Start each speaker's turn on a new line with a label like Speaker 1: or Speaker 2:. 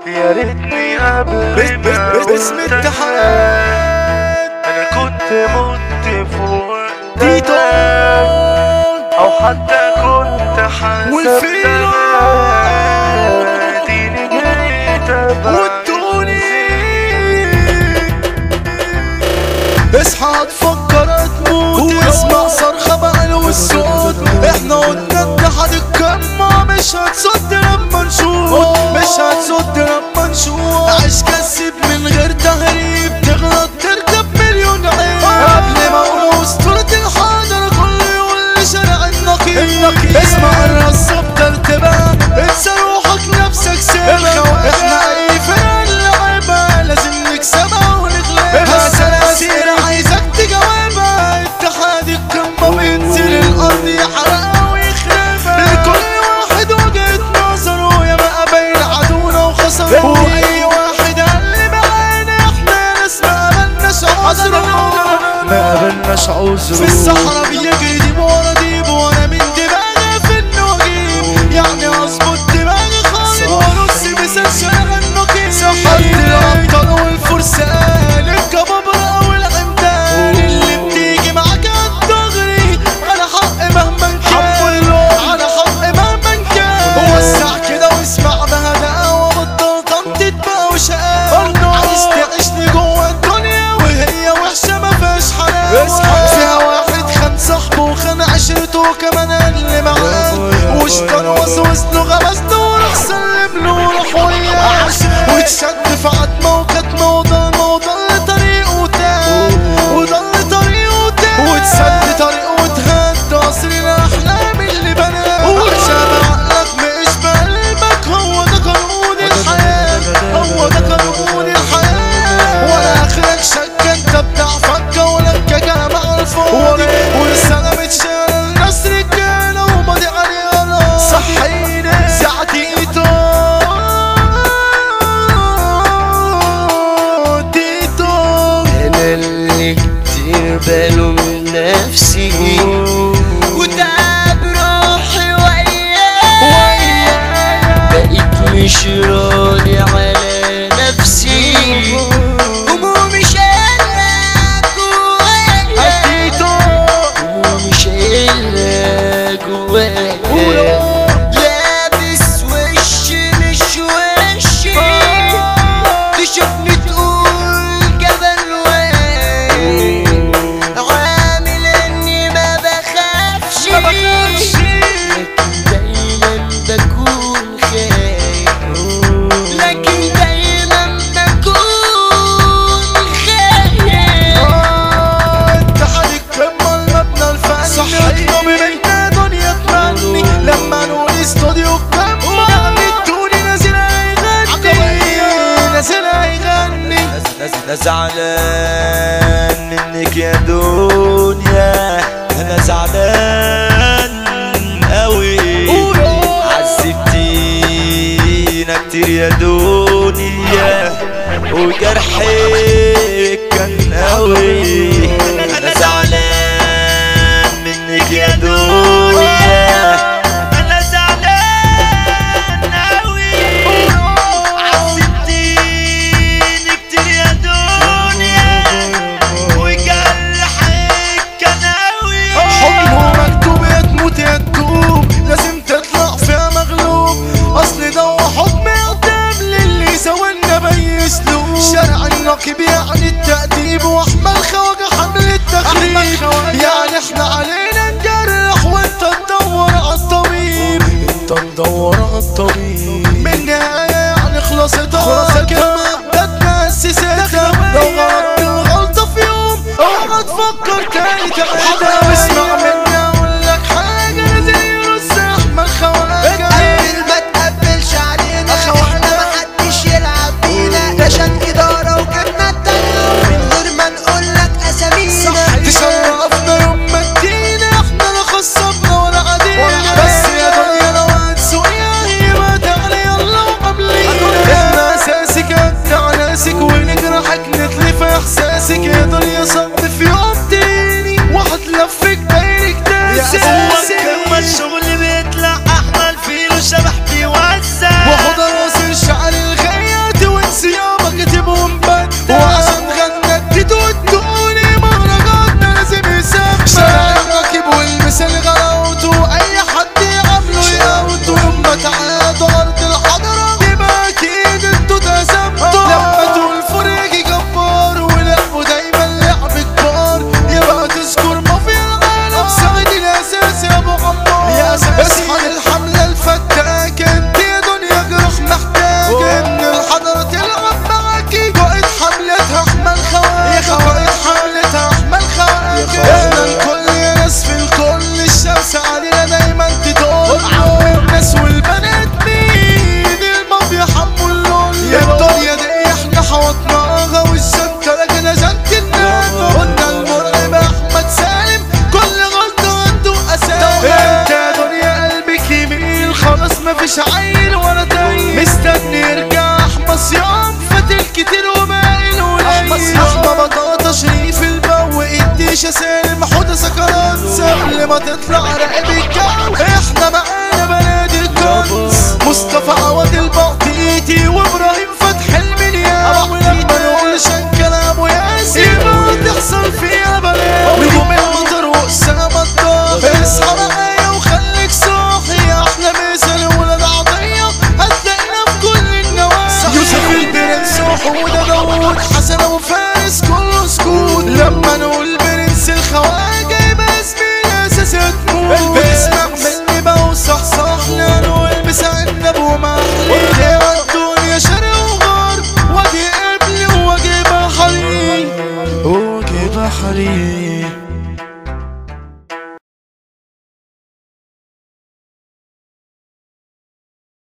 Speaker 1: يا ريتني قبل ما
Speaker 2: باسم
Speaker 1: كنت
Speaker 2: اتحاد
Speaker 1: انا كنت مت فوق
Speaker 2: تيتو
Speaker 1: او حتى كنت حسبت
Speaker 2: والفيلو.
Speaker 1: اديني جيت ابعد
Speaker 2: والتوني اصحى هتفكر تموت واسمع صرخة بعلو الصوت احنا قلنا اتحاد الكمة مش هتصد لما نشوط مش هتصد لما نشوط عيش كسب من غير تهريب تغلط تركب مليون عيب قبل ما اقول اسطورة الحاضر كله يقول لي شارع النقيب اسمع الرصة بترتبها انسى روحك نفسك سيبها احنا اي فرقة نلعبها لازم نكسبها ونغلبها سلاسل عايزك تجاوبها اتحاد القمة بينزل الارض يحرقها ويخربها لكل واحد وجهة نظره يا بقى باين عدونا وخسرنا واي واحد قال لي بعين احنا ناس ما قابلناش عذره ما قابلناش عذره في الصحراء بيجري ديب ورا ديب وانا من دماغي في النجيب يعني اظبط دماغي خالص وارص بسلسلة النقيب سحرت الابطال والفرسان الكبابرة والعمدان اللي بتيجي معاك الدغري على حق مهما كان على حق مهما كان وسع كده واسمع بهداء وبطل طنطت بقى وشقاء عايز تعيشني جوه الدنيا وهي وحشة ما فيهاش حلاوة فيها واحد خان صاحبه وخان عشرته وكمان اللي معاه واشتر وسوس له غمزته وراح سلم له روح وياه واتشد في عتمة وكتمة وضل وضل طريقه تاه وضل طريقه تاه واتسد طريقه واتهد قصر الاحلام اللي بناه وعشان عقلك مش بقلبك هو ده قانون الحياة هو ده قانون الحياة ولا اخرك شك انت بتاع فكة ولا كلام على الفاضي والسنة بتشال الناس رجالة وماضي عليها صحيني ساعتي تيتو
Speaker 3: انا اللي كتير باله من نفسي وتعب روحي وياه بقيت مش راضي على نفسي همومي شايلة جوايا
Speaker 2: تيتو
Speaker 3: همومي شايلة جوايا لابس وش مش وشي تشوفني تقول جبل وين عامل اني ما بخافش
Speaker 2: ما بخافش.
Speaker 3: لكن دايما بكون خايف لكن دايما بكون خايف
Speaker 2: اتحاد القمة المبنى الفني صحتنا بمنا دنيا تمني لما نقول استوديو القمة يعني الدوني نازل هيغني نازل هيغني
Speaker 4: انا زعلان منك يا دنيا انا زعلان قوي عذبتينا كتير يا دنيا وجرحك كان قوي انا زعلان منك يا دنيا انا زعلان قوي عذبتيني كتير يا دنيا وجرحك كان قوي
Speaker 2: حكمه مكتوب يا تموت يا تدوب لازم تطلع فيها مغلوب اصل ده هو حكم قدام للي سوانا بيسلوب شرع النقيب يعني التأديب واحمل خواجة حمل التخريب يعني احنا علينا نجرح وانت تدور على الطبيب انت تدور على الطبيب من نهاية يعني خلصتها خلاصتها ده تأسستها لو غلطت الغلطة في يوم اوعى تفكر تاني تعيدها واسمع مني اقول لك حاجة زي رز احمد خواجة
Speaker 5: قبل ما تقبلش علينا احنا محدش يلعب بينا عشان اداره وجبنا الدنيا من غير ما نقول لك اسامينا
Speaker 2: تشرفنا يوم ما تجينا احنا لا خصبنا ولا عدينا بس يا دنيا لو هتسوقيها يبقى تعالي يلا وقبلينا احنا اساسك انت على ناسك ونجرحك نتلف احساسك يا دنيا صعب في يوم تاني واحد لفك عيل ولا تايه مستني يرجع احمى صيام فات الكتير وباقي القليل احمى بطاطا شريف البو الديشة سالم حوده سكرات قبل ما تطلع راقب الجو